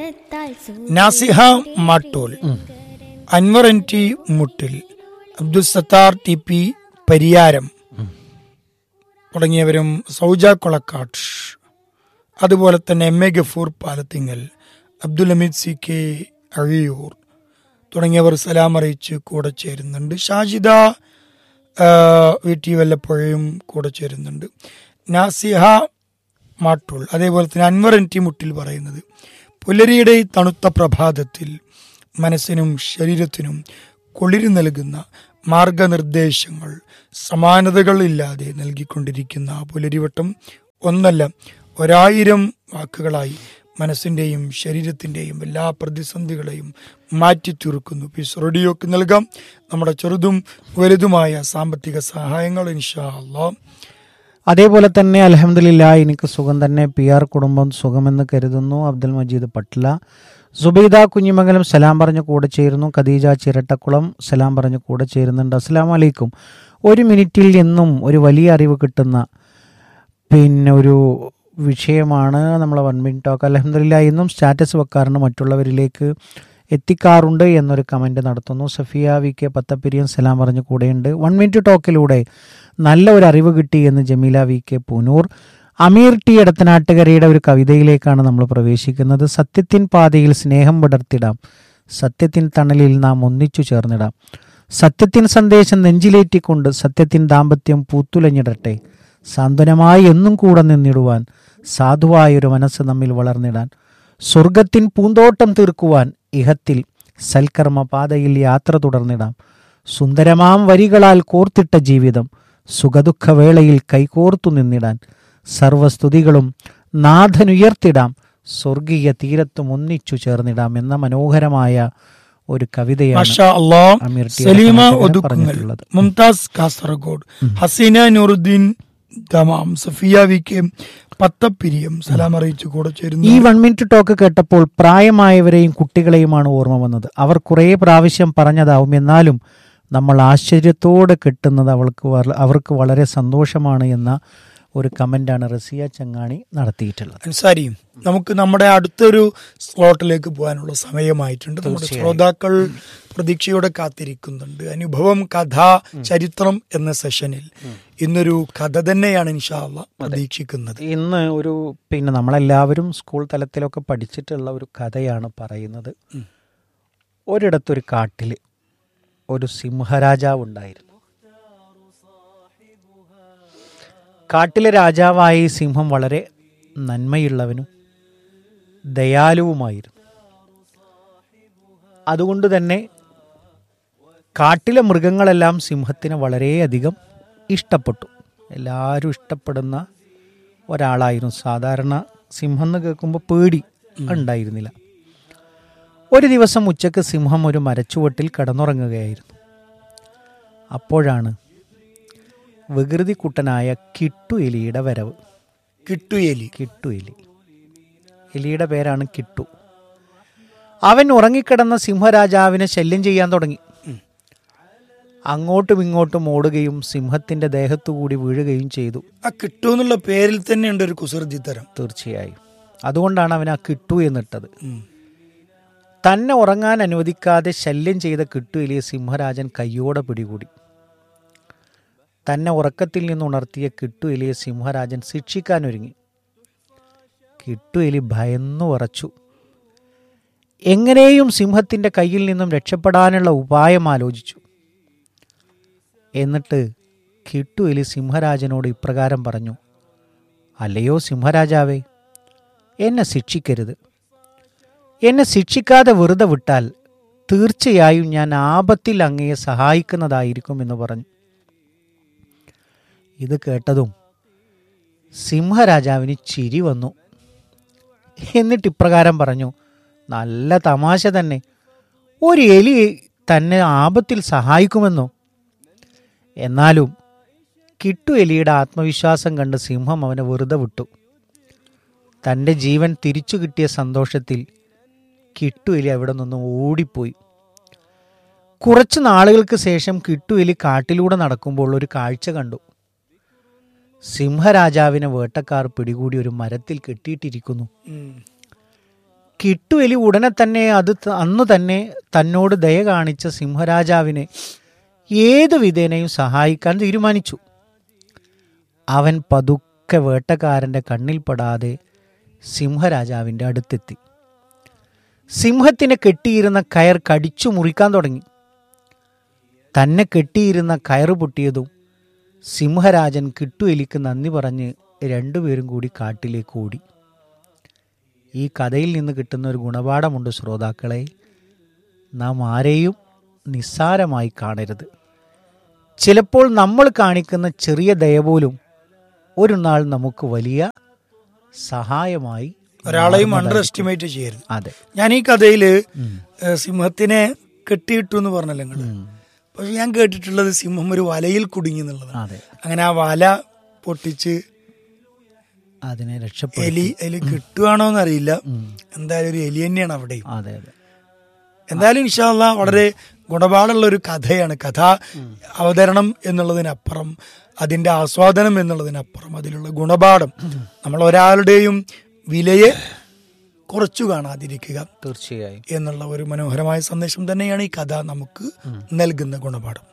നാസിഹ Mattol Anwar N T Muttil Abdul Sathar T P Pariyaram തുടങ്ങിയവരും സൗജ കൊളക്കാട്ട് അതുപോലെ തന്നെ M A Gafoor Palathingal Abdul Hameed C K Azhiyur തുടങ്ങിയവർ സലാം അറിയിച്ച് കൂടെ ചേരുന്നുണ്ട് ഷാജിദ ആ, വീട്ടി വല്ലപ്പോഴും കൂടെ ചേരുന്നുണ്ട് നാസിഹ മാട്ടൂൾ അതേപോലെ തന്നെ അൻവർ എൻ ടി മുട്ടിൽ പറയുന്നത് പുലരിയുടെ ഈ തണുത്ത പ്രഭാതത്തിൽ മനസ്സിനും ശരീരത്തിനും കുളിര് നൽകുന്ന മാർഗനിർദ്ദേശങ്ങൾ സമാനതകളില്ലാതെ നൽകിക്കൊണ്ടിരിക്കുന്ന ആ പുലരിവട്ടം ഒന്നല്ല ഒരായിരം വാക്കുകളായി മനസ്സിൻ്റെയും ശരീരത്തിൻ്റെയും എല്ലാ പ്രതിസന്ധികളെയും മാറ്റി തീർക്കുന്നു പീസ് റേഡിയോക്ക് നൽകാം നമ്മുടെ ചെറുതും വലുതുമായ സാമ്പത്തിക സഹായങ്ങൾ ഇൻഷാ അള്ളാ അതേപോലെ തന്നെ അലഹമില്ല എനിക്ക് സുഖം തന്നെ പി ആർ കുടുംബം സുഖമെന്ന് കരുതുന്നു അബ്ദുൽ മജീദ് പട്ല സുബൈദ കുഞ്ഞിമംഗലം സലാം പറഞ്ഞ് കൂടെ ചേരുന്നു ഖദീജ ചിരട്ടക്കുളം സലാം പറഞ്ഞ് കൂടെ ചേരുന്നുണ്ട് അസ്സലാം വലൈക്കും ഒരു മിനിറ്റിൽ എന്നും ഒരു വലിയ അറിവ് കിട്ടുന്ന പിന്നെ ഒരു വിഷയമാണ് നമ്മളെ വൺ മിനിറ്റ് ടോക്ക് അലഹമില്ല ഇന്നും സ്റ്റാറ്റസ് വെക്കാറുണ്ട് മറ്റുള്ളവരിലേക്ക് എത്തിക്കാറുണ്ട് എന്നൊരു കമൻറ്റ് നടത്തുന്നു സഫിയ വി കെ പത്തപ്പിരിയൻ സലാം പറഞ്ഞ് കൂടെയുണ്ട് വൺ മിനിറ്റ് ടോക്കിലൂടെ നല്ല ഒരു അറിവ് കിട്ടി എന്ന് Jameela V K Poonoor Ameer T എടത്തനാട്ടുകരയുടെ ഒരു കവിതയിലേക്കാണ് നമ്മൾ പ്രവേശിക്കുന്നത് സത്യത്തിൻ പാതയിൽ സ്നേഹം വിടർത്തിടാം സത്യത്തിൻ തണലിൽ നാം ഒന്നിച്ചു ചേർന്നിടാം സത്യത്തിൻ സന്ദേശം നെഞ്ചിലേറ്റിക്കൊണ്ട് സത്യത്തിൻ ദാമ്പത്യം പൂത്തുലഞ്ഞിടട്ടെ സാന്ത്വനമായി എന്നും കൂടെ നിന്നിടുവാൻ സാധുവായൊരു മനസ്സ് നമ്മിൽ വളർന്നിടാൻ സ്വർഗത്തിൻ പൂന്തോട്ടം തീർക്കുവാൻ ഇഹത്തിൽ സൽക്കർമ്മ പാതയിൽ യാത്ര തുടർന്നിടാം സുന്ദരമാം വരികളാൽ കോർത്തിട്ട ജീവിതം സുഖദുഃഖവേളയിൽ കൈകോർത്തു നിന്നിടാൻ സർവസ്തുതികളും നാഥനുയർത്തിടാം സ്വർഗീയ തീരത്തും ഒന്നിച്ചു ചേർന്നിടാം എന്ന മനോഹരമായ ഒരു കവിതയാണ് മാഷാ അള്ളാ അമീർ ടി സലീമ എടത്തനാട്ടുകര ഒതുക്കുങ്ങൽ പറഞ്ഞിട്ടുള്ളത്. മുംതാസ് കാസർഗോഡ് ഹസീന നൂറുദ്ദീൻ തമാം സഫിയ വി കെ പത്തപ്പിരിയം സലാം അറിയിച്ചു കൂടെ ഈ ചേരുന്നു വൺ മിനിറ്റ് ടോക്ക് കേട്ടപ്പോൾ പ്രായമായവരെയും കുട്ടികളെയുമാണ് ഓർമ്മ വന്നത് അവർ കുറേ പ്രാവശ്യം പറഞ്ഞതാവും എന്നാലും നമ്മൾ ആശ്ചര്യത്തോടെ കിട്ടുന്നത് അവൾക്ക് വള- അവർക്ക് വളരെ സന്തോഷമാണ് എന്ന ഒരു കമൻ്റാണ് റസിയ ചങ്ങാണി നടത്തിയിട്ടുള്ളത് അൻസാരി നമുക്ക് നമ്മുടെ അടുത്തൊരു സ്ലോട്ടിലേക്ക് പോകാനുള്ള സമയമായിട്ടുണ്ട് നമ്മുടെ ശ്രോതാക്കൾ പ്രതീക്ഷയോടെ കാത്തിരിക്കുന്നുണ്ട് അനുഭവം കഥ ചരിത്രം എന്ന സെഷനിൽ ഇന്നൊരു കഥ തന്നെയാണ് ഇൻഷാല്ല പ്രതീക്ഷിക്കുന്നത് ഇന്ന് ഒരു പിന്നെ നമ്മളെല്ലാവരും സ്കൂൾ തലത്തിലൊക്കെ പഠിച്ചിട്ടുള്ള ഒരു കഥയാണ് പറയുന്നത് ഒരിടത്തൊരു കാട്ടിൽ ഒരു സിംഹരാജാവ് ഉണ്ടായിരുന്നു കാട്ടിലെ രാജാവായ ഈ സിംഹം വളരെ നന്മയുള്ളവനും ദയാലുവുമായിരുന്നു അതുകൊണ്ട് തന്നെ കാട്ടിലെ മൃഗങ്ങളെല്ലാം സിംഹത്തിന് വളരെയധികം ഇഷ്ടപ്പെട്ടു എല്ലാവരും ഇഷ്ടപ്പെടുന്ന ഒരാളായിരുന്നു സാധാരണ സിംഹം എന്ന് കേൾക്കുമ്പോൾ പേടി ഉണ്ടായിരുന്നില്ല ഒരു ദിവസം ഉച്ചക്ക് സിംഹം ഒരു മരച്ചുവട്ടിൽ കിടന്നുറങ്ങുകയായിരുന്നു അപ്പോഴാണ് വികൃതിക്കുട്ടനായ കിട്ടു എലിയുടെ വരവ് കിട്ടു എലി കിട്ടു എലി എലിയുടെ പേരാണ് കിട്ടു അവൻ ഉറങ്ങിക്കിടന്ന സിംഹരാജാവിനെ ശല്യം ചെയ്യാൻ തുടങ്ങി അങ്ങോട്ടും ഇങ്ങോട്ടും ഓടുകയും സിംഹത്തിന്റെ ദേഹത്തുകൂടി വീഴുകയും ചെയ്തു ആ കിട്ടു എന്നുള്ള പേരിൽ തന്നെയുണ്ട് ഒരു കുസൃതി തരം തീർച്ചയായും അതുകൊണ്ടാണ് അവൻ ആ കിട്ടു എന്നിട്ടത് തന്നെ ഉറങ്ങാൻ അനുവദിക്കാതെ ശല്യം ചെയ്ത കിട്ടു എലിയെ സിംഹരാജൻ കയ്യോടെ പിടികൂടി തന്നെ ഉറക്കത്തിൽ നിന്ന് ഉണർത്തിയ കിട്ടു എലിയെ സിംഹരാജൻ ശിക്ഷിക്കാനൊരുങ്ങി കിട്ടു എലി ഭയന്നു ഉറച്ചു എങ്ങനെയും സിംഹത്തിന്റെ കയ്യിൽ നിന്നും രക്ഷപ്പെടാനുള്ള ഉപായം ആലോചിച്ചു എന്നിട്ട് കിട്ടു എലി സിംഹരാജനോട് ഇപ്രകാരം പറഞ്ഞു അല്ലയോ സിംഹരാജാവേ എന്നെ ശിക്ഷിക്കരുത് എന്നെ ശിക്ഷിക്കാതെ വെറുതെ വിട്ടാൽ തീർച്ചയായും ഞാൻ ആപത്തിൽ അങ്ങയെ സഹായിക്കുന്നതായിരിക്കും എന്ന് പറഞ്ഞു ഇത് കേട്ടതും സിംഹരാജാവിന് ചിരി വന്നു എന്നിട്ട് ഇപ്രകാരം പറഞ്ഞു നല്ല തമാശ തന്നെ ഒരു എലി തന്നെ ആപത്തിൽ സഹായിക്കുമെന്നോ എന്നാലും കിട്ടു എലിയുടെ ആത്മവിശ്വാസം കണ്ട് സിംഹം അവനെ വെറുതെ വിട്ടു തൻ്റെ ജീവൻ തിരിച്ചു കിട്ടിയ സന്തോഷത്തിൽ കിട്ടു എലി അവിടെ നിന്നും ഓടിപ്പോയി കുറച്ച് നാളുകൾക്ക് ശേഷം കിട്ടു എലി കാട്ടിലൂടെ നടക്കുമ്പോൾ ഒരു കാഴ്ച കണ്ടു സിംഹരാജാവിനെ വേട്ടക്കാർ പിടികൂടി ഒരു മരത്തിൽ കെട്ടിയിട്ടിരിക്കുന്നു കിട്ടുഎലി ഉടനെ തന്നെ അത് ത- അന്ന് തന്നെ തന്നോട് ദയ കാണിച്ച സിംഹരാജാവിനെ ഏതു വിധേനയും സഹായിക്കാൻ തീരുമാനിച്ചു അവൻ പതുക്കെ വേട്ടക്കാരൻ്റെ കണ്ണിൽപ്പെടാതെ സിംഹരാജാവിൻ്റെ അടുത്തെത്തി സിംഹത്തിനെ കെട്ടിയിരുന്ന കയർ കടിച്ചു മുറിക്കാൻ തുടങ്ങി തന്നെ കെട്ടിയിരുന്ന കയറ് പൊട്ടിയതും സിംഹരാജൻ കിട്ടുഎലിക്ക് നന്ദി പറഞ്ഞ് രണ്ടുപേരും കൂടി കാട്ടിലേക്ക് ഓടി ഈ കഥയിൽ നിന്ന് കിട്ടുന്ന ഒരു ഗുണപാഠമുണ്ട് ശ്രോതാക്കളെ നാം ആരെയും നിസ്സാരമായി കാണരുത് ചിലപ്പോൾ നമ്മൾ കാണിക്കുന്ന ചെറിയ ദയ പോലും ഒരു നാൾ നമുക്ക് വലിയ സഹായമായി ഒരാളെയും അണ്ടർ മാറുന്നതായിരിക്കും. എസ്റ്റിമേറ്റ് ചെയ്യരുത് അതെ ഞാൻ ഈ കഥയില് ഉം. ഏഹ്, സിംഹത്തിനെ കെട്ടിയിട്ടു എന്ന് പറഞ്ഞല്ലോ നിങ്ങള് ഉം. പക്ഷെ ഞാൻ കേട്ടിട്ടുള്ളത് സിംഹം ഒരു വലയിൽ കുടുങ്ങി എന്നുള്ളതാണ് അതെ അങ്ങനെ ആ വല പൊട്ടിച്ച് അതിനെ രക്ഷപ്പെടുത്തി എലി അതിൽ കിട്ടുവാണോ എന്നറിയില്ല ഉം. എന്തായാലും ഒരു എലി തന്നെയാണ് അവിടെയും അതെ അതെ എന്തായാലും ഇൻഷാല്ല വളരെ ഗുണപാടുള്ള ഒരു കഥയാണ് കഥ അവതരണം എന്നുള്ളതിനപ്പുറം അതിന്റെ ആസ്വാദനം എന്നുള്ളതിനപ്പുറം അതിലുള്ള ഗുണപാഠം നമ്മൾ ഒരാളുടെയും വിലയെ കുറച്ചു കാണാതിരിക്കുക തീർച്ചയായും എന്നുള്ള ഒരു മനോഹരമായ സന്ദേശം തന്നെയാണ് ഈ കഥ നമുക്ക് നൽകുന്ന ഗുണപാഠം